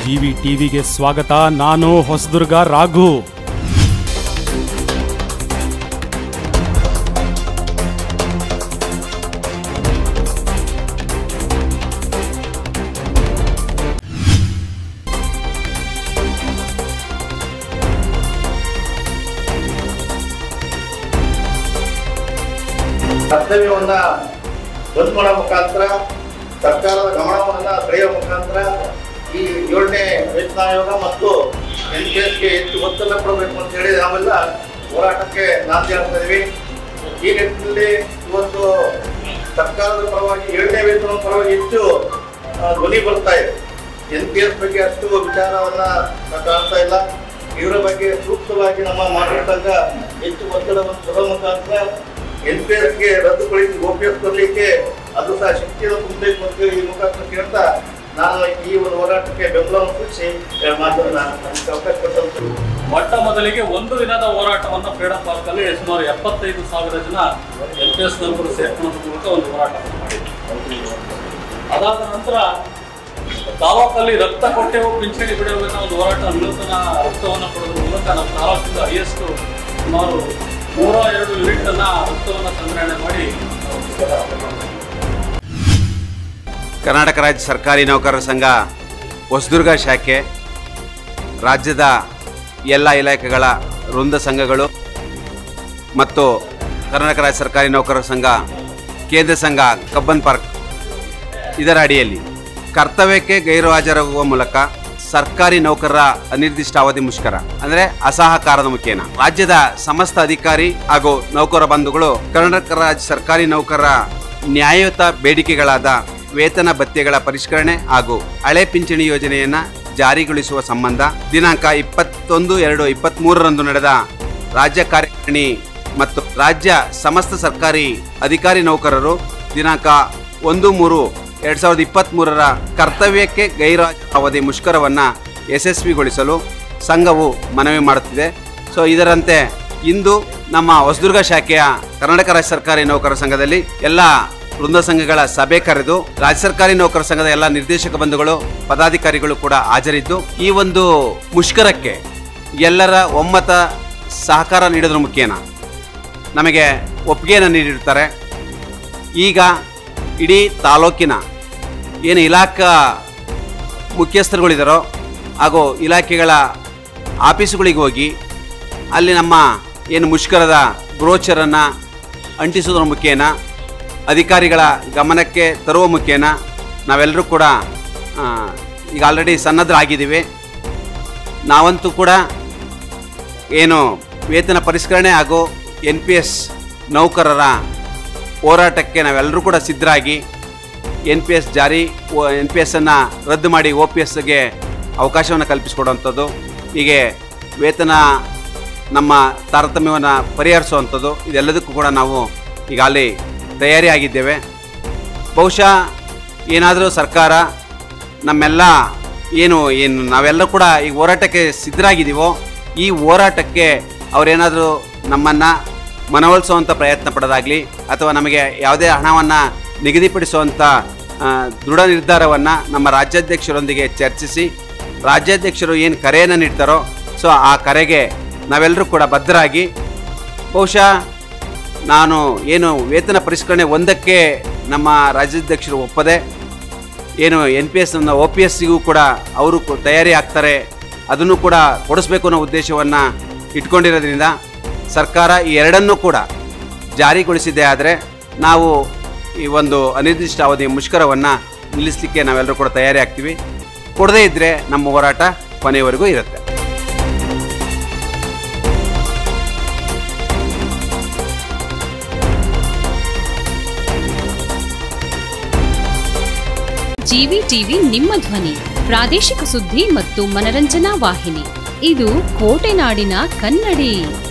GV ಟಿವಿಗೆ ಸ್ವಾಗತ ನಾನು ಹೊಸದುರ್ಗ ರಾಘು ಕರ್ತವ್ಯವನ್ನ ಬಂದ್ ಮಾಡೋ ಮುಖಾಂತರ ಸರ್ಕಾರದ ಗಮನವನ್ನ ಸೆಳೆಯುವ ಮುಖಾಂತರ ಈ ಏಳನೇ ವೇತನ ಆಯೋಗ ಮತ್ತು ಎನ್ ಪಿ ಎಸ್ಗೆ ಹೆಚ್ಚು ಒತ್ತನ್ನು ಕೊಡಬೇಕು ಅಂತ ಹೇಳಿ ನಾವೆಲ್ಲ ಹೋರಾಟಕ್ಕೆ ನಾಂದಿ ಆಗ್ತಾ ಇದೀವಿ ಈ ನಿಟ್ಟಿನಲ್ಲಿ ಇವತ್ತು ಸರ್ಕಾರದ ಪರವಾಗಿ ಏಳನೇ ವೇತನ ಪರವಾಗಿ ಹೆಚ್ಚು ಆ, ಧ್ವನಿ ಬರ್ತಾ ಇದೆ ಎನ್ ಪಿ ಎಸ್ ಬಗ್ಗೆ ಅಷ್ಟು ವಿಚಾರವನ್ನ ನಾವು ಕಾಣ್ತಾ ಇಲ್ಲ ಇವರ ಬಗ್ಗೆ ಸೂಕ್ತವಾಗಿ ನಮ್ಮ ಮಾತೃ ಸಂಘ ಹೆಚ್ಚು ಒತ್ತಡವನ್ನು ಕೊಡುವ ಮುಖಾಂತರ ಎನ್ ಪಿ ಎಸ್ಗೆ ರದ್ದುಗೊಳಿಸಿ ಒ ಪಿ ಎಸ್ ಕೊಡಲಿಕ್ಕೆ ಅದು ಸಹ ಶಕ್ತಿಯನ್ನು ತುಂಬಬೇಕು ಅಂತ ಹೇಳಿ ಈ ಮುಖಾಂತರ ಕೇಳ್ತಾ ನಾನು ಈ ಒಂದು ಹೋರಾಟಕ್ಕೆ ಬೆಂಬಲವನ್ನು ಸೂಚಿಸಿ ಎರಡು ಮಾತನ್ನ ನನಗೆ ಅವಕಾಶ ಕೊಟ್ಟಂತ ಮೊಟ್ಟ ಮೊದಲಿಗೆ ಒಂದು ದಿನದ ಹೋರಾಟವನ್ನು ಫ್ರೀಡಂ ಪಾರ್ಕ್ ಅಲ್ಲಿ ಸುಮಾರು ಎಪ್ಪತ್ತೈದು ಸಾವಿರ ಜನ ಎಲ್ ಪಿ ಎಸ್ ನೌಕರು ಸೇರ್ಕೊಳ್ಳೋದ್ರ ಮೂಲಕ ಒಂದು ಹೋರಾಟವನ್ನು ಮಾಡಿದ್ರು ಅದಾದ ನಂತರ ತಾಲೂಕಲ್ಲಿ ರಕ್ತ ಕೊಟ್ಟೆವು ಪಿಂಚಣಿ ಬಿಡುವ ಅನ್ನೋ ಒಂದು ಹೋರಾಟ ವಿನೂತನ ರಕ್ತವನ್ನು ಕೊಡೋದ್ರ ಮೂಲಕ ನಮ್ಮ ತಾಲೂಕಿಂದ ಹೈಯೆಸ್ಟ್ ಸುಮಾರು ನೂರ ಎರಡು ಯೂನಿಟ್ ಅನ್ನ ರಕ್ತವನ್ನು ಸಂಗ್ರಹಣೆ ಮಾಡಿ ಕರ್ನಾಟಕ ರಾಜ್ಯ ಸರ್ಕಾರಿ ನೌಕರರ ಸಂಘ ಹೊಸದುರ್ಗ ಶಾಖೆ ರಾಜ್ಯದ ಎಲ್ಲ ಇಲಾಖೆಗಳ ವೃಂದ ಸಂಘಗಳು ಮತ್ತು ಕರ್ನಾಟಕ ರಾಜ್ಯ ಸರ್ಕಾರಿ ನೌಕರರ ಸಂಘ ಕೇಂದ್ರ ಸಂಘ ಕಬ್ಬನ್ ಪಾರ್ಕ್ ಇದರ ಅಡಿಯಲ್ಲಿ ಕರ್ತವ್ಯಕ್ಕೆ ಗೈರು ಹಾಜರಾಗುವ ಮೂಲಕ ಸರ್ಕಾರಿ ನೌಕರರ ಅನಿರ್ದಿಷ್ಟಾವಧಿ ಮುಷ್ಕರ ಅಂದರೆ ಅಸಹಕಾರದ ಮುಖೇನ ರಾಜ್ಯದ ಸಮಸ್ತ ಅಧಿಕಾರಿ ಹಾಗೂ ನೌಕರ ಬಂಧುಗಳು ಕರ್ನಾಟಕ ರಾಜ್ಯ ಸರ್ಕಾರಿ ನೌಕರರ ನ್ಯಾಯಯುತ ಬೇಡಿಕೆಗಳಾದ ವೇತನ ಭತ್ಯೆಗಳ ಪರಿಷ್ಕರಣೆ ಹಾಗೂ ಹಳೆ ಪಿಂಚಣಿ ಯೋಜನೆಯನ್ನ ಜಾರಿಗೊಳಿಸುವ ಸಂಬಂಧ ದಿನಾಂಕ ಇಪ್ಪತ್ತೊಂದು ಎರಡು ಇಪ್ಪತ್ತ್ ಮೂರರಂದು ನಡೆದ ರಾಜ್ಯ ಕಾರ್ಯಕಾರಿಣಿ ಮತ್ತು ರಾಜ್ಯ ಸಮಸ್ತ ಸರ್ಕಾರಿ ಅಧಿಕಾರಿ ನೌಕರರು ದಿನಾಂಕ ಒಂದು ಮೂರು ಎರಡ್ ಸಾವಿರದ ಇಪ್ಪತ್ತ್ ಮೂರರ ಕರ್ತವ್ಯಕ್ಕೆ ಗೈರಾಜ ಅವಧಿ ಮುಷ್ಕರವನ್ನ ಯಶಸ್ವಿಗೊಳಿಸಲು ಸಂಘವು ಮನವಿ ಮಾಡುತ್ತಿದೆ ಸೊ ಇದರಂತೆ ಇಂದು ನಮ್ಮ ಹೊಸದುರ್ಗ ಶಾಖೆಯ ಕರ್ನಾಟಕ ರಾಜ್ಯ ಸರ್ಕಾರಿ ನೌಕರರ ಸಂಘದಲ್ಲಿ ಎಲ್ಲ ವೃಂದ ಸಂಘಗಳ ಸಭೆ ಕರೆದು ರಾಜ್ಯ ಸರ್ಕಾರಿ ನೌಕರ ಸಂಘದ ಎಲ್ಲ ನಿರ್ದೇಶಕ ಬಂಧುಗಳು ಪದಾಧಿಕಾರಿಗಳು ಕೂಡ ಹಾಜರಿದ್ದು ಈ ಒಂದು ಮುಷ್ಕರಕ್ಕೆ ಎಲ್ಲರ ಒಮ್ಮತ ಸಹಕಾರ ನೀಡೋದ್ರ ಮುಖೇನ ನಮಗೆ ಒಪ್ಪಿಗೆಯನ್ನು ನೀಡಿರ್ತಾರೆ ಈಗ ಇಡೀ ತಾಲೂಕಿನ ಏನು ಇಲಾಖಾ ಮುಖ್ಯಸ್ಥರುಗಳಿದ್ದಾರೋ ಹಾಗೂ ಇಲಾಖೆಗಳ ಆಫೀಸುಗಳಿಗೆ ಹೋಗಿ ಅಲ್ಲಿ ನಮ್ಮ ಏನು ಮುಷ್ಕರದ ಬ್ರೋಚರನ್ನು ಅಂಟಿಸೋದ್ರ ಮುಖೇನ ಅಧಿಕಾರಿಗಳ ಗಮನಕ್ಕೆ ತರುವ ಮುಖೇನ ನಾವೆಲ್ಲರೂ ಕೂಡ ಆ, ಈಗ ಆಲ್ರೆಡಿ ಸನ್ನದ್ಧರಾಗಿದ್ದೀವಿ ನಾವಂತೂ ಕೂಡ ಏನು ವೇತನ ಪರಿಷ್ಕರಣೆ ಹಾಗೂ ಎನ್ ಪಿ ಎಸ್ ನೌಕರರ ಹೋರಾಟಕ್ಕೆ ನಾವೆಲ್ಲರೂ ಕೂಡ ಸಿದ್ಧರಾಗಿ ಎನ್ ಪಿ ಎಸ್ ಜಾರಿ ಎನ್ ಪಿ ಎಸ್ಸನ್ನು ರದ್ದು ಮಾಡಿ ಒ ಪಿ ಎಸ್ಗೆ ಅವಕಾಶವನ್ನು ಕಲ್ಪಿಸಿಕೊಡುವಂಥದ್ದು ಹೀಗೆ ವೇತನ ನಮ್ಮ ತಾರತಮ್ಯವನ್ನು ಪರಿಹರಿಸುವಂಥದ್ದು ಇದೆಲ್ಲದಕ್ಕೂ ಕೂಡ ನಾವು ಈಗಾಗಲೇ ತಯಾರಿ ಆಗಿದ್ದೇವೆ ಬಹುಶಃ ಏನಾದರೂ ಸರ್ಕಾರ ನಮ್ಮೆಲ್ಲ ಏನು ಏನು ನಾವೆಲ್ಲ ಕೂಡ ಈ ಹೋರಾಟಕ್ಕೆ ಸಿದ್ಧರಾಗಿದ್ದೀವೋ ಈ ಹೋರಾಟಕ್ಕೆ ಅವರೇನಾದರೂ ನಮ್ಮನ್ನು ಮನವೊಲಿಸುವಂಥ ಪ್ರಯತ್ನ ಪಡೋದಾಗಲಿ ಅಥವಾ ನಮಗೆ ಯಾವುದೇ ಹಣವನ್ನು ನಿಗದಿಪಡಿಸುವಂಥ ಆ, ದೃಢ ನಿರ್ಧಾರವನ್ನು ನಮ್ಮ ರಾಜ್ಯಾಧ್ಯಕ್ಷರೊಂದಿಗೆ ಚರ್ಚಿಸಿ ರಾಜ್ಯಾಧ್ಯಕ್ಷರು ಏನು ಕರೆಯನ್ನು ನೀಡ್ತಾರೋ ಸೊ ಆ ಕರೆಗೆ ನಾವೆಲ್ಲರೂ ಕೂಡ ಬದ್ಧರಾಗಿ ಬಹುಶಃ ನಾನು ಏನು ವೇತನ ಪರಿಷ್ಕರಣೆ ಒಂದಕ್ಕೆ ನಮ್ಮ ರಾಜ್ಯಾಧ್ಯಕ್ಷರು ಒಪ್ಪದೆ ಏನು N P S O P ಎಸ್ಸಿಗೂ ಕೂಡ ಅವರು ಕು- ತಯಾರಿ ಆಗ್ತಾರೆ ಅದನ್ನು ಕೂಡ ಕೊಡಿಸ್ಬೇಕು ಅನ್ನೋ ಉದ್ದೇಶವನ್ನು ಇಟ್ಕೊಂಡಿರೋದ್ರಿಂದ ಸರ್ಕಾರ ಈ ಎರಡನ್ನೂ ಕೂಡ ಜಾರಿಗೊಳಿಸಿದೆ ಆದರೆ ನಾವು ಈ ಒಂದು ಅನಿರ್ದಿಷ್ಟ ಅವಧಿ ಮುಷ್ಕರವನ್ನು ನಿಲ್ಲಿಸಲಿಕ್ಕೆ ನಾವೆಲ್ಲರೂ ಕೂಡ ತಯಾರಿ ಆಗ್ತೀವಿ ಕೊಡದೇ ಇದ್ದರೆ ನಮ್ಮ ಹೋರಾಟ ಕೊನೆಯವರೆಗೂ ಇರುತ್ತೆ ಜಿವಿ ಟಿವಿ ನಿಮ್ಮ ಧ್ವನಿ ಪ್ರಾದೇಶಿಕ ಸುದ್ದಿ ಮತ್ತು ಮನರಂಜನಾ ವಾಹಿನಿ ಇದು ಕೋಟೆನಾಡಿನ ಕನ್ನಡಿ